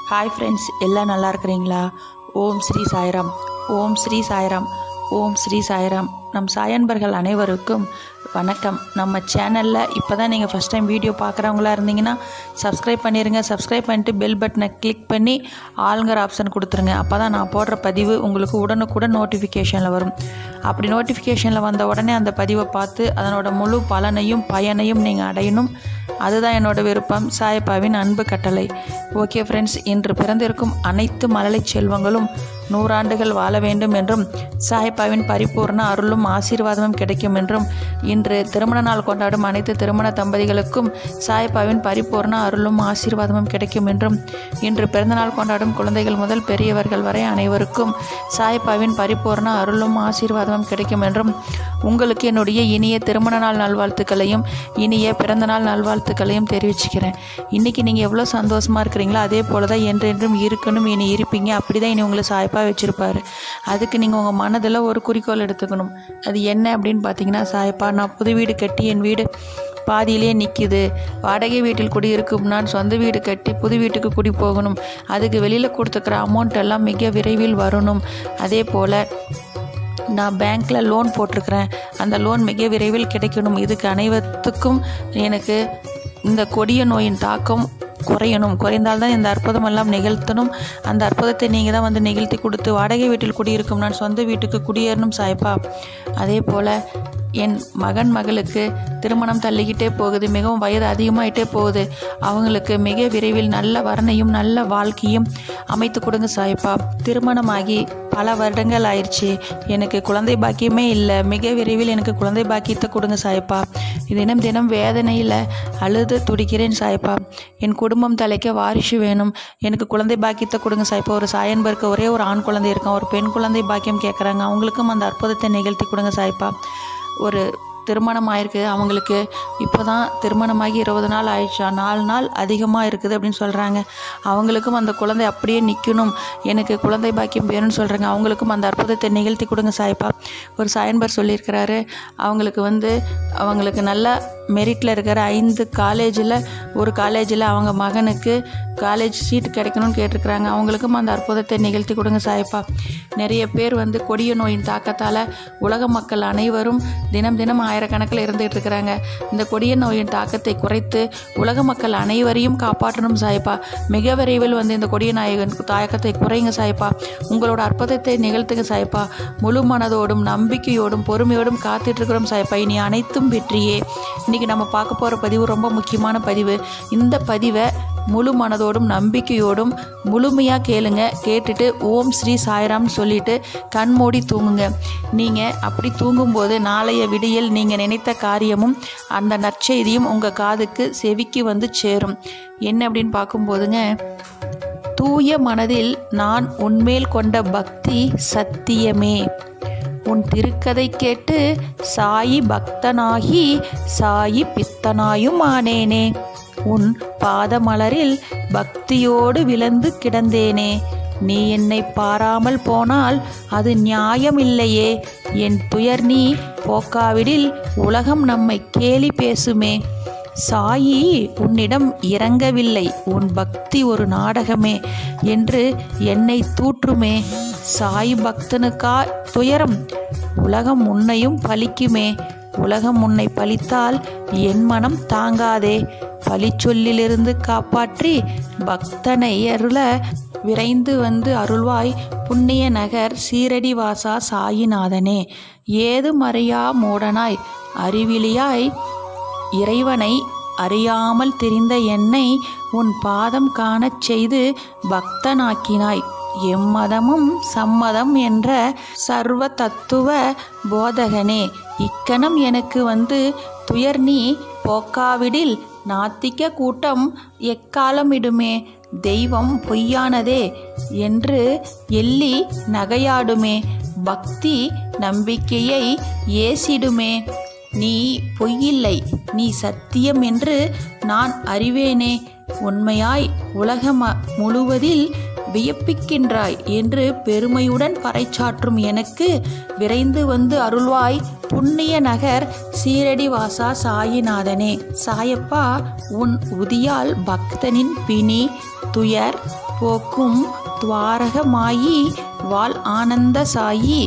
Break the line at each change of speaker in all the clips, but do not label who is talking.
hi friends எல்லாம் நல்லா இருக்கிறீங்களா ஓம் ஸ்ரீ சாய்ராம் ஓம் ஸ்ரீ சாய்ராம் ஓம் ஸ்ரீ சாய்ராம் நம் சாயன்பர்கள் அனைவருக்கும் வணக்கம் நம்ம சேனலில் இப்போ தான் நீங்கள் ஃபஸ்ட் டைம் வீடியோ பார்க்குறவங்களா இருந்தீங்கன்னா சப்ஸ்கிரைப் பண்ணிடுங்க சப்ஸ்கிரைப் பண்ணிட்டு பெல் பட்டனை கிளிக் பண்ணி ஆளுங்கிற ஆப்ஷன் கொடுத்துருங்க அப்போ தான் நான் போடுற பதிவு உங்களுக்கு உடனுக்குடன் நோட்டிஃபிகேஷனில் வரும் அப்படி நோட்டிஃபிகேஷனில் வந்த உடனே அந்த பதிவை பார்த்து அதனோட முழு பலனையும் பயனையும் நீங்கள் அடையணும் அதுதான் என்னோட விருப்பம் சாயப்பாவின் அன்பு கட்டளை ஓகே ஃப்ரெண்ட்ஸ் இன்று பிறந்திருக்கும் அனைத்து மழலை செல்வங்களும் நூறாண்டுகள் வாழ வேண்டும் என்றும் சாயப்பாவின் பரிபூர்ண அருளும் ஆசீர்வாதமும் கிடைக்கும் என்றும் இன்று திருமண நாள் கொண்டாடும் அனைத்து திருமண தம்பதிகளுக்கும் சாயப்பாவின் பரிபூர்ண அருளும் ஆசீர்வாதமும் கிடைக்கும் என்றும் இன்று பிறந்தநாள் கொண்டாடும் குழந்தைகள் முதல் பெரியவர்கள் வரை அனைவருக்கும் சாயப்பாவின் பரிபூர்ண அருளும் ஆசீர்வாதமும் கிடைக்கும் என்றும் உங்களுக்கு என்னுடைய இனிய திருமண நாள் நல்வாழ்த்துக்களையும் இனிய பிறந்தநாள் நல்வாழ்த்துக்களையும் தெரிவிச்சுக்கிறேன் இன்றைக்கி நீங்கள் எவ்வளோ சந்தோஷமாக இருக்கிறீங்களோ அதே போல் தான் என்றென்றும் இருக்கணும் இனி இருப்பீங்க அப்படி தான் இனி உங்களை சாய்ப்பாக வச்சுருப்பாரு அதுக்கு நீங்கள் உங்கள் மனதில் ஒரு குறிக்கோள் எடுத்துக்கணும் அது என்ன அப்படின்னு பார்த்தீங்கன்னா சாயப்பா நான் புது வீடு கட்டி என் வீடு பாதியிலே நிற்கிது வாடகை வீட்டில் குடி இருக்கும் நான் சொந்த வீடு கட்டி புது வீட்டுக்கு குடி போகணும் அதுக்கு வெளியில் கொடுத்துக்கிற அமௌண்ட் எல்லாம் மிக விரைவில் வரணும் அதே போல் நான் பேங்க்கில் லோன் போட்டிருக்கிறேன் அந்த லோன் மிக விரைவில் கிடைக்கணும் இதுக்கு அனைவத்துக்கும் எனக்கு இந்த கொடிய நோயின் தாக்கம் குறையணும் குறைந்தால்தான் இந்த அற்புதம் எல்லாம் நிகழ்த்தணும் அந்த அற்புதத்தை நீங்கள் தான் வந்து நிகழ்த்தி கொடுத்து வாடகை வீட்டில் குடியிருக்கும் நான் சொந்த வீட்டுக்கு குடியேறணும் சாய்ப்பா அதே போல் என் மகன் மகளுக்கு திருமணம் தள்ளிக்கிட்டே போகுது மிகவும் வயது அதிகமாயிட்டே போகுது அவங்களுக்கு மிக விரைவில் நல்ல வரனையும் நல்ல வாழ்க்கையும் அமைத்து கொடுங்க சாய்ப்பா திருமணமாகி பல வருடங்கள் ஆயிடுச்சு எனக்கு குழந்தை பாக்கியமே இல்லை மிக விரைவில் எனக்கு குழந்தை பாக்கியத்தை கொடுங்க சாய்ப்பா தினம் தினம் வேதனையில் அழுது துடிக்கிறேன் சாய்ப்பா என் குடும்பம் தலைக்க வாரிசு வேணும் எனக்கு குழந்தை பாக்கியத்தை கொடுங்க சாய்ப்பா ஒரு சாயன்பருக்கு ஒரே ஒரு ஆண் குழந்தை இருக்கான் ஒரு பெண் குழந்தை பாக்கியம் கேட்குறாங்க அவங்களுக்கும் அந்த அற்புதத்தை நிகழ்த்தி கொடுங்க சாய்ப்பா ஒரு திருமணம் ஆயிருக்கு அவங்களுக்கு இப்போ தான் திருமணமாகி இருபது நாள் ஆயிடுச்சா நாலு நாள் அதிகமாக இருக்குது அப்படின்னு சொல்கிறாங்க அவங்களுக்கும் அந்த குழந்தை அப்படியே நிற்கணும் எனக்கு குழந்தை பாக்கியம் வேணும்னு சொல்கிறாங்க அவங்களுக்கும் அந்த அற்புதத்தை நிகழ்த்தி கொடுங்க சாய்ப்பா ஒரு சாயன்பர் சொல்லியிருக்கிறாரு அவங்களுக்கு வந்து அவங்களுக்கு நல்ல மெரிட்டில் இருக்கிற ஐந்து காலேஜில் ஒரு காலேஜில் அவங்க மகனுக்கு காலேஜ் சீட் கிடைக்கணும்னு கேட்டிருக்கிறாங்க அவங்களுக்கும் அந்த அற்புதத்தை நிகழ்த்தி கொடுங்க சாய்ப்பா நிறைய பேர் வந்து கொடிய நோயின் தாக்கத்தால் உலக மக்கள் அனைவரும் தினம் தினம் ஆயிரக்கணக்கில் இருந்துகிட்டு இருக்கிறாங்க இந்த கொடிய நோயின் தாக்கத்தை குறைத்து உலக மக்கள் அனைவரையும் காப்பாற்றணும் சாய்ப்பா மிக விரைவில் வந்து இந்த கொடிய நாயகன் தாக்கத்தை குறைங்க சாய்ப்பா உங்களோட அற்புதத்தை நிகழ்த்துங்க சாய்ப்பா முழு மனதோடும் நம்பிக்கையோடும் பொறுமையோடும் காத்துட்டு இருக்கிறோம் சாய்ப்பா இனி அனைத்தும் வெற்றியே இன்றைக்கி நம்ம பார்க்க போகிற பதிவு ரொம்ப முக்கியமான பதிவு இந்த பதிவை முழு மனதோடும் நம்பிக்கையோடும் முழுமையாக கேளுங்க கேட்டுட்டு ஓம் ஸ்ரீ சாய்ராம்னு சொல்லிட்டு கண் மூடி தூங்குங்க நீங்கள் அப்படி தூங்கும்போது நாளைய விடியல் நீங்கள் நினைத்த காரியமும் அந்த நற்செய்தியும் உங்கள் காதுக்கு செவிக்கு வந்து சேரும் என்ன அப்படின்னு பார்க்கும்போதுங்க தூய மனதில் நான் உன்மேல் கொண்ட பக்தி சத்தியமே உன் திருக்கதை கேட்டு சாயி பக்தனாகி சாயி பித்தனாயும் ஆனேனே உன் பாதமலரில் பக்தியோடு விழுந்து கிடந்தேனே நீ என்னை பாராமல் போனால் அது நியாயமில்லையே என் துயர் நீ போக்காவிடில் உலகம் நம்மை கேலி பேசுமே சாயி உன்னிடம் இறங்கவில்லை உன் பக்தி ஒரு நாடகமே என்று என்னை தூற்றுமே சாய் பக்தனுக்கா துயரம் உலகம் உன்னையும் பலிக்குமே உலகம் உன்னை பலித்தால் என் மனம் தாங்காதே பழிச்சொல்லிலிருந்து காப்பாற்றி பக்தனை அருள விரைந்து வந்து அருள்வாய் புண்ணிய நகர் சீரடி வாசா சாயிநாதனே ஏது மறையா மூடனாய் அறிவிலியாய் இறைவனை அறியாமல் தெரிந்த என்னை உன் பாதம் காணச் செய்து பக்தனாக்கினாய் எம்மதமும் சம்மதம் என்ற சர்வ தத்துவ போதகனே இக்கணம் எனக்கு வந்து துயர் நீ போக்காவிடில் நாத்திக்க கூட்டம் எக்காலமிடுமே தெய்வம் பொய்யானதே என்று எள்ளி நகையாடுமே பக்தி நம்பிக்கையை ஏசிடுமே நீ பொய்யில்லை நீ சத்தியம் என்று நான் அறிவேனே உண்மையாய் உலகம் முழுவதில் வியப்பிக்கின்றாய் என்று பெருமையுடன் பறைச்சாற்றும் எனக்கு விரைந்து வந்து அருள்வாய் புண்ணிய நகர் சீரடி வாசா சாயிநாதனே சாயப்பா உன் உதியால் பக்தனின் பிணி துயர் போக்கும் துவாரகமாயி வாழ் ஆனந்த சாயி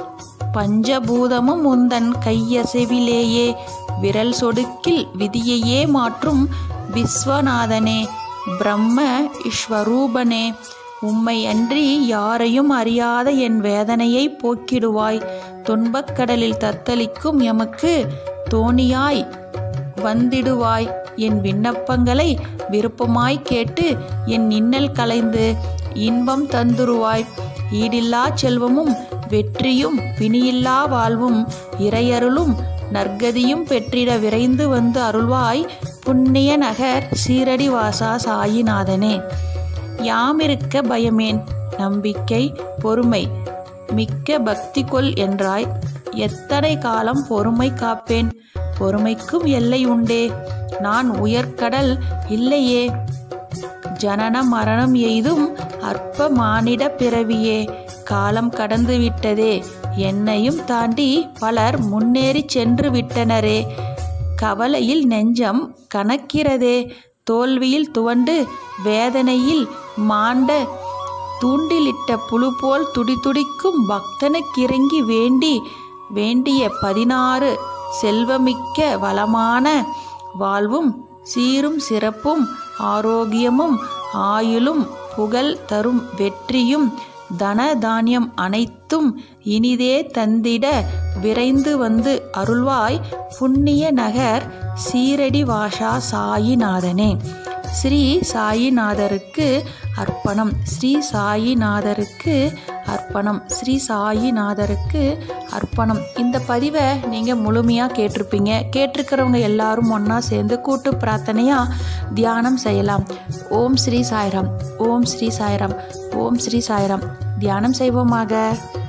பஞ்சபூதமும் உந்தன் கையசைவிலேயே விரல் சொடுக்கில் விதியையே மாற்றும் விஸ்வநாதனே பிரம்ம ஸ்வரூபனே உம்மை அன்றி யாரையும் அறியாத என் வேதனையை போக்கிடுவாய் துன்பக்கடலில் தத்தளிக்கும் எமக்கு தோணியாய் வந்திடுவாய் என் விண்ணப்பங்களை விருப்பமாய் கேட்டு என் இன்னல் கலைந்து இன்பம் தந்துருவாய் ஈடில்லா செல்வமும் வெற்றியும் பிணியில்லா வாழ்வும் இறையருளும் நற்கதியும் பெற்றிட விரைந்து வந்து அருள்வாய் புண்ணிய நகர் சீரடி வாசா சாயிநாதனே யாமிருக்க பயமேன் நம்பிக்கை பொறுமை மிக்க பக்தி கொள் என்றாய் எத்தனை காலம் பொறுமை காப்பேன் பொறுமைக்கும் எல்லை உண்டே நான் உயர்கடல் இல்லையே ஜனன மரணம் எய்தும் அற்ப மானிட பிறவியே காலம் கடந்து விட்டதே என்னையும் தாண்டி பலர் முன்னேறி சென்று விட்டனரே கவலையில் நெஞ்சம் கணக்கிறதே தோல்வியில் துவண்டு வேதனையில் மாண்ட தூண்டிலிட்ட புழு போல் துடிதுடிக்கும் பக்தனுக்கிறங்கி வேண்டி வேண்டிய பதினாறு செல்வமிக்க வளமான வாழ்வும் சீரும் சிறப்பும் ஆரோக்கியமும் ஆயுளும் புகழ் தரும் வெற்றியும் தன தானியம் அனைத்தும் இனிதே தந்திட விரைந்து வந்து அருள்வாய் புண்ணிய நகர் சீரடி வாஷா சாயிநாதனே ஸ்ரீ சாயிநாதருக்கு அர்ப்பணம் ஸ்ரீ சாயிநாதருக்கு அர்ப்பணம் ஸ்ரீ சாயிநாதருக்கு அர்ப்பணம் இந்த பதிவை நீங்கள் முழுமையாக கேட்டிருப்பீங்க கேட்டிருக்கிறவங்க எல்லாரும் ஒன்றா சேர்ந்து கூட்டு பிரார்த்தனையாக தியானம் செய்யலாம் ஓம் ஸ்ரீ சாய்ராம் ஓம் ஸ்ரீ சாய்ராம் ஓம் ஸ்ரீ சாய்ராம் தியானம் செய்வோமாக